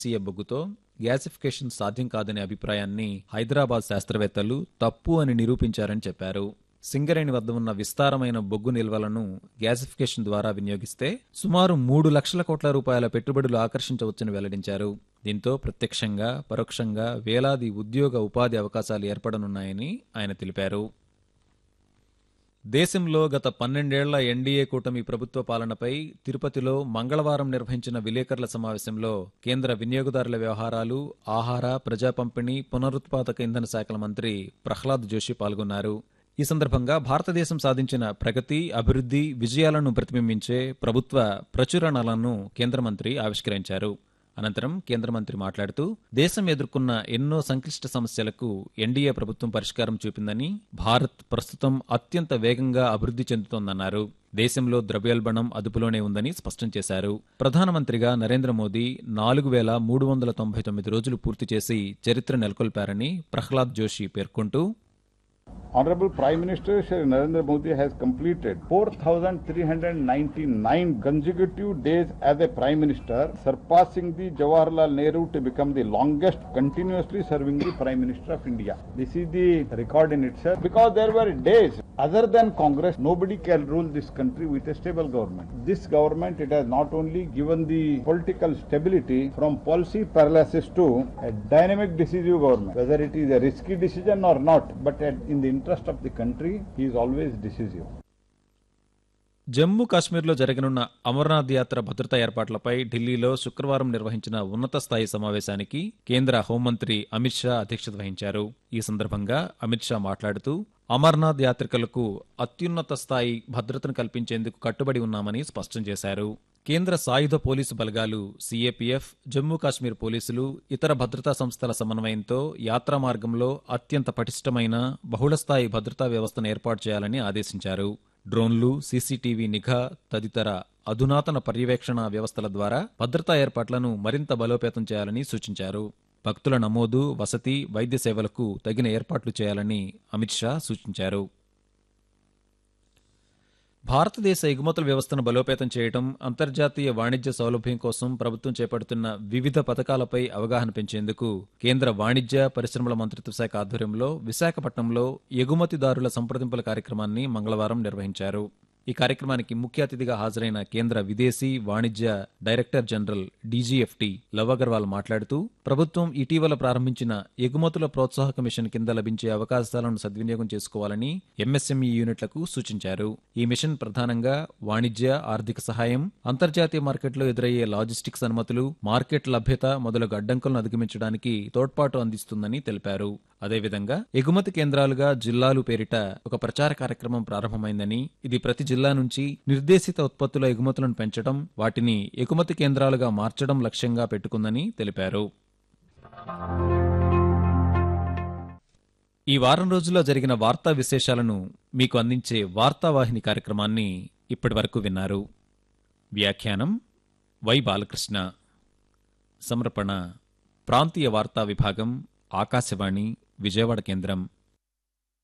దేశీయ బొగ్గుతో గ్యాసిఫికేషన్ సాధ్యం కాదనే అభిప్రాయాన్ని హైదరాబాద్ శాస్త్రవేత్తలు తప్పు అని నిరూపించారని చెప్పారు సింగరేణి వద్ద ఉన్న విస్తారమైన బొగ్గు నిల్వలను గ్యాసిఫికేషన్ ద్వారా వినియోగిస్తే సుమారు మూడు లక్షల కోట్ల రూపాయల పెట్టుబడులు ఆకర్షించవచ్చని వెల్లడించారు దీంతో ప్రత్యక్షంగా పరోక్షంగా వేలాది ఉద్యోగ ఉపాధి అవకాశాలు ఏర్పడనున్నాయని ఆయన తెలిపారు దేశంలో గత పన్నెండేళ్ల ఎన్డీఏ కూటమి ప్రభుత్వ పాలనపై తిరుపతిలో మంగళవారం నిర్వహించిన విలేకరుల సమావేశంలో కేంద్ర వినియోగదారుల వ్యవహారాలు ఆహార ప్రజా పంపిణీ పునరుత్పాదక ఇంధన శాఖల మంత్రి ప్రహ్లాద్ జోషి పాల్గొన్నారు ఈ సందర్భంగా భారతదేశం సాధించిన ప్రగతి అభివృద్ధి విజయాలను ప్రతిబింబించే ప్రభుత్వ ప్రచురణలను కేంద్ర మంత్రి ఆవిష్కరించారు అనంతరం కేంద్ర మంత్రి మాట్లాడుతూ దేశం ఎదుర్కొన్న ఎన్నో సంక్లిష్ట సమస్యలకు ఎన్డీఏ ప్రభుత్వం పరిష్కారం చూపిందని భారత్ ప్రస్తుతం అత్యంత వేగంగా అభివృద్ధి చెందుతోందన్నారు దేశంలో ద్రవ్యోల్బణం అదుపులోనే ఉందని స్పష్టం చేశారు ప్రధానమంత్రిగా నరేంద్ర మోదీ నాలుగు వేల మూడు వందల తొంభై తొమ్మిది రోజులు పూర్తి చేసి చరిత్ర నెలకొల్పారని ప్రహ్లాద్ జోషి పేర్కొంటూ Honorable Prime Minister Shri Narendra Modi has completed 4,399 consecutive days as a Prime Minister, surpassing the Jawaharlal Nehru to become the longest continuously serving the Prime Minister of India. This is the record in itself because there were days other than Congress, nobody can rule this country with a stable government. This government, it has not only given the political stability from policy paralysis to a dynamic decisive government, whether it is a risky decision or not, but at- in the interest of the country, he is always decisive. Jammu కాశ్మీర్లో జరగనున్న అమర్నాథ్ యాత్ర భద్రతా ఏర్పాట్లపై ఢిల్లీలో శుక్రవారం నిర్వహించిన ఉన్నత స్థాయి సమావేశానికి కేంద్ర హోంమంత్రి అమిత్ షా అధ్యక్షత వహించారు ఈ సందర్భంగా అమిత్ షా మాట్లాడుతూ అమర్నాథ్ యాత్రికులకు అత్యున్నత స్థాయి భద్రతను కల్పించేందుకు కట్టుబడి ఉన్నామని స్పష్టం చేశారు కేంద్ర సాయుధ పోలీసు బలగాలు సీఏపీఎఫ్ జమ్మూ కాశ్మీర్ పోలీసులు ఇతర భద్రతా సంస్థల సమన్వయంతో యాత్రా మార్గంలో అత్యంత పటిష్టమైన బహుళస్థాయి భద్రతా వ్యవస్థను ఏర్పాటు చేయాలని ఆదేశించారు డ్రోన్లు సీసీటీవీ నిఘా తదితర అధునాతన పర్యవేక్షణ వ్యవస్థల ద్వారా భద్రతా ఏర్పాట్లను మరింత బలోపేతం చేయాలని సూచించారు భక్తుల నమోదు వసతి వైద్య సేవలకు తగిన ఏర్పాట్లు చేయాలని అమిత్ షా సూచించారు భారతదేశ ఎగుమతుల వ్యవస్థను బలోపేతం చేయడం అంతర్జాతీయ వాణిజ్య సౌలభ్యం కోసం ప్రభుత్వం చేపడుతున్న వివిధ పథకాలపై అవగాహన పెంచేందుకు కేంద్ర వాణిజ్య పరిశ్రమల మంత్రిత్వ శాఖ ఆధ్వర్యంలో విశాఖపట్నంలో ఎగుమతిదారుల సంప్రదింపుల కార్యక్రమాన్ని మంగళవారం నిర్వహించారు ఈ కార్యక్రమానికి ముఖ్య అతిథిగా హాజరైన కేంద్ర విదేశీ వాణిజ్య director general DGFT Lav Agarwal మాట్లాడుతూ ప్రభుత్వం ఇటీవల ప్రారంభించిన ఎగుమతుల ప్రోత్సాహక మిషన్ కింద లభించే అవకాశాలను సద్వినియోగం చేసుకోవాలని ఎంఎస్ఎంఈ యూనిట్లకు సూచించారు ఈ మిషన్ ప్రధానంగా వాణిజ్య ఆర్థిక సహాయం అంతర్జాతీయ మార్కెట్లో ఎదురయ్యే లాజిస్టిక్స్ అనుమతులు మార్కెట్ లభ్యత మొదలగు అడ్డంకులను అధిగమించడానికి తోడ్పాటు అందిస్తుందని తెలిపారు అదేవిధంగా ఎగుమతి కేంద్రాలుగా జిల్లాలు పేరిట ఒక ప్రచార కార్యక్రమం ప్రారంభమైందని ఇది ప్రతి జిల్లా నుంచి నిర్దేశిత ఉత్పత్తుల ఎగుమతులను పెంచడం వాటిని ఎగుమతి కేంద్రాలుగా మార్చడం లక్ష్యంగా పెట్టుకుందని తెలిపారు ఈ వారం రోజుల్లో జరిగిన వార్తా విశేషాలను మీకు అందించే వార్తావాహిని కార్యక్రమాన్ని ఇప్పటి వరకు విన్నారు వ్యాఖ్యానం వై బాలకృష్ణ సమర్పణ ప్రాంతీయ వార్తా విభాగం ఆకాశవాణి విజయవాడ కేంద్రం